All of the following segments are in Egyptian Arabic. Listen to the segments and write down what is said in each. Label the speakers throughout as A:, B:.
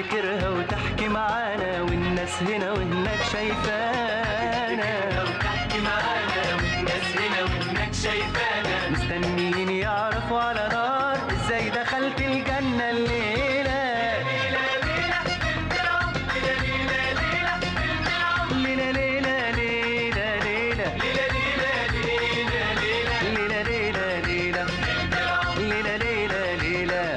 A: تفتكرها وتحكي معانا والناس هنا وهناك شايفانا وتحكي معانا والناس هنا وهناك شايفانا مستنيين يعرفوا على نار ازاي دخلت الجنة الليلة ليلة ليلة ليلة ليلة ليلة ليلة ليلة ليلة ليلة ليلة ليلة ليلة ليلة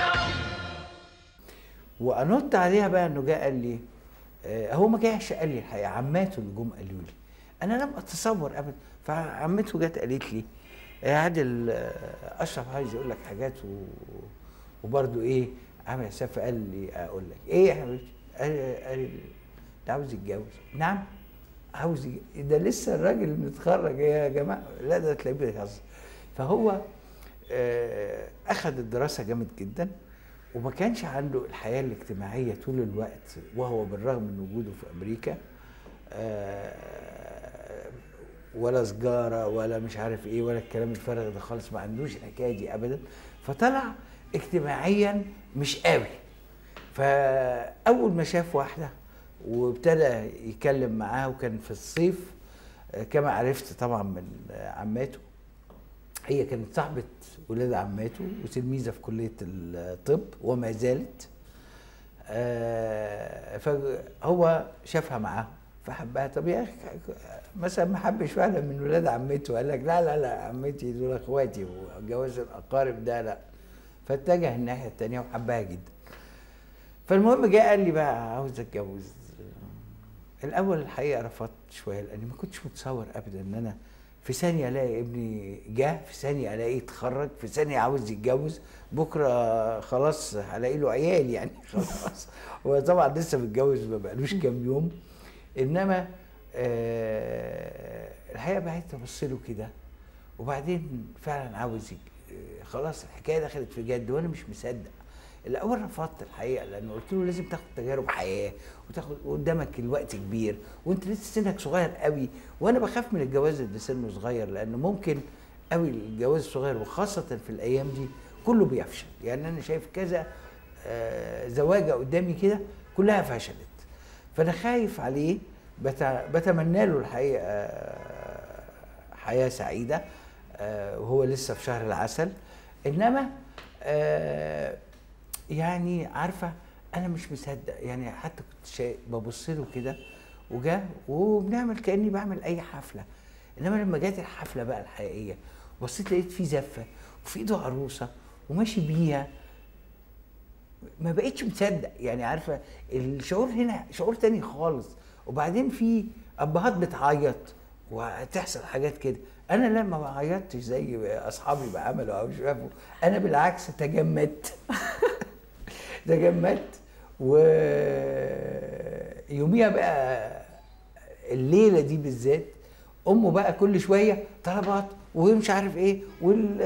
B: وانط عليها بقى انه جه قال لي آه، هو ما جاش قال لي الحقيقه عماته اللي جم قالوا لي انا لم اتصور ابدا فعمته جت قالت لي يا عادل آه، اشرف عايز يقول لك حاجات و... وبرده ايه عامل حساب فقال لي اقول لك ايه يا حبيبتي قال قال لي ده عاوز يتجوز نعم عاوز يج- ده لسه الراجل متخرج يا جماعه لا ده تلاقيه بيهزر فهو آه، اخذ الدراسه جامد جدا وما كانش عنده الحياه الاجتماعيه طول الوقت وهو بالرغم من وجوده في امريكا آه، ولا سجاره ولا مش عارف ايه ولا الكلام الفارغ ده خالص ما عندوش الحكايه دي ابدا فطلع اجتماعيا مش قوي فاول ما شاف واحده وابتدى يتكلم معاها وكان في الصيف آه، كما عرفت طبعا من آه، عماته هي كانت صاحبة ولاد عماته وتلميذة في كلية الطب وما زالت آه، فهو شافها معاهم فحبها طب يا اخي مثلا ما حبش واحده من ولاد عمته قال لك لا لا لا عمتي دول اخواتي وجواز الاقارب ده لا فاتجه الناحيه التانيه وحبها جدا فالمهم جه قال لي بقى عاوز اتجوز الاول الحقيقه رفضت شويه لاني ما كنتش متصور ابدا ان انا في ثانيه الاقي ابني جه في ثانيه الاقيه اتخرج في ثانيه عاوز يتجوز بكره خلاص هلاقي له عيال يعني خلاص هو طبعا لسه متجوز ما بقالوش كام يوم انما آه الحقيقه بقيت ابص له كده وبعدين فعلا عاوز يج- آه، خلاص الحكايه دخلت في جد وانا مش مصدق الاول رفضت الحقيقه لانه قلت له لازم تاخد تجارب حياه وتاخد قدامك الوقت كبير وانت لسه سنك صغير قوي وانا بخاف من الجواز اللي سنه صغير لانه ممكن قوي الجواز الصغير وخاصه في الايام دي كله بيفشل يعني انا شايف كذا آه، زواجه قدامي كده كلها فشلت فانا خايف عليه بت- بتمنى له الحقيقه آه، حياه سعيده آه، وهو لسه في شهر العسل انما آه، يعني عارفه انا مش مصدق يعني حتى كنت شايف ببص له كده وجا وبنعمل كاني بعمل اي حفله انما لما جت الحفله بقى الحقيقيه بصيت لقيت في زفه وفي ايده عروسه وماشي بيها ما بقتش مصدق يعني عارفه الشعور هنا شعور تاني خالص وبعدين في ابهات بتعيط وتحصل حاجات كده انا لما ما عيطتش زي اصحابي ما عملوا او شافوا انا بالعكس تجمدت تجمدت ويوميها بقى الليله دي بالذات امه بقى كل شويه طلبات ومش عارف ايه وال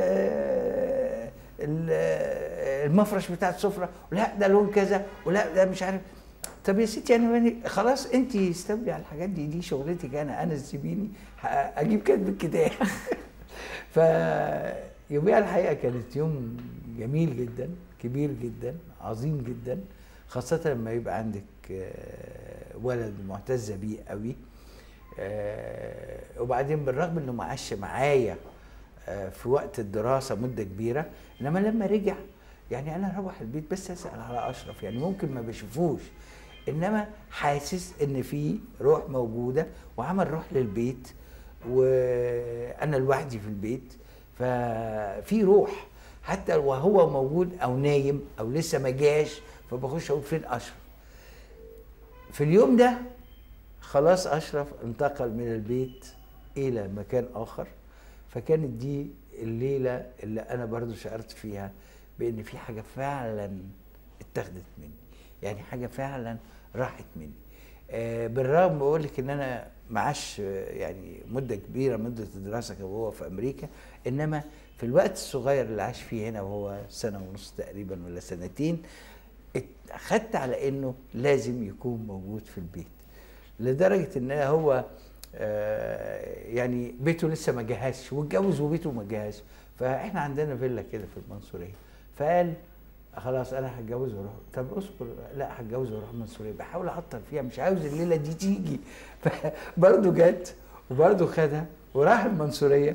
B: ال- المفرش بتاع السفره لا ده لون كذا ولا ده مش عارف طب يا ستي انا ماني- خلاص انت استولي على الحاجات دي دي شغلتك انا انا سيبيني ه- اجيب كاتب الكتاب ف يوميها الحقيقه كانت يوم جميل جدا كبير جدا عظيم جدا خاصة لما يبقى عندك آه، ولد معتزة بيه قوي آه، وبعدين بالرغم انه ما عاش معايا آه، في وقت الدراسة مدة كبيرة انما لما رجع يعني انا اروح البيت بس اسال على اشرف يعني ممكن ما بشوفوش انما حاسس ان في روح موجودة وعمل روح للبيت وانا لوحدي في البيت ففي روح حتى وهو موجود او نايم او لسه ما جاش فبخش اقول فين اشرف في اليوم ده خلاص اشرف انتقل من البيت الى مكان اخر فكانت دي الليله اللي انا برضو شعرت فيها بان في حاجه فعلا اتخذت مني يعني حاجه فعلا راحت مني آه بالرغم بقول لك ان انا معاش آه، يعني مده كبيره مده الدراسه كان وهو في امريكا انما في الوقت الصغير اللي عاش فيه هنا وهو سنه ونص تقريبا ولا سنتين اخدت على انه لازم يكون موجود في البيت لدرجه ان هو آه، يعني بيته لسه ما جهزش واتجوز وبيته ما جهزش فاحنا عندنا فيلا كده في المنصوريه فقال خلاص انا هتجوز واروح طب اصبر لا هتجوز واروح المنصوريه بحاول اعطل فيها مش عاوز الليله دي تيجي فبرضه جت وبرضه خدها وراح المنصوريه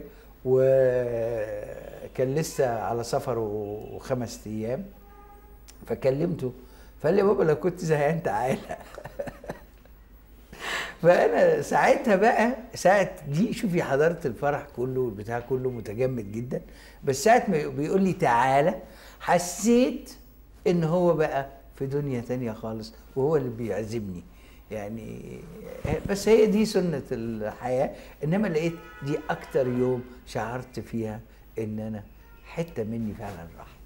B: وكان لسه على سفر وخمس ايام فكلمته فقال لي يا بابا لو كنت زهقان تعالى فانا ساعتها بقى ساعه دي شوفي حضرت الفرح كله والبتاع كله متجمد جدا بس ساعه ما بيقول لي تعالى حسيت ان هو بقى في دنيا تانية خالص وهو اللي بيعزمني يعني بس هي دي سنة الحياة انما لقيت دي اكتر يوم شعرت فيها ان انا حتة مني فعلا راحت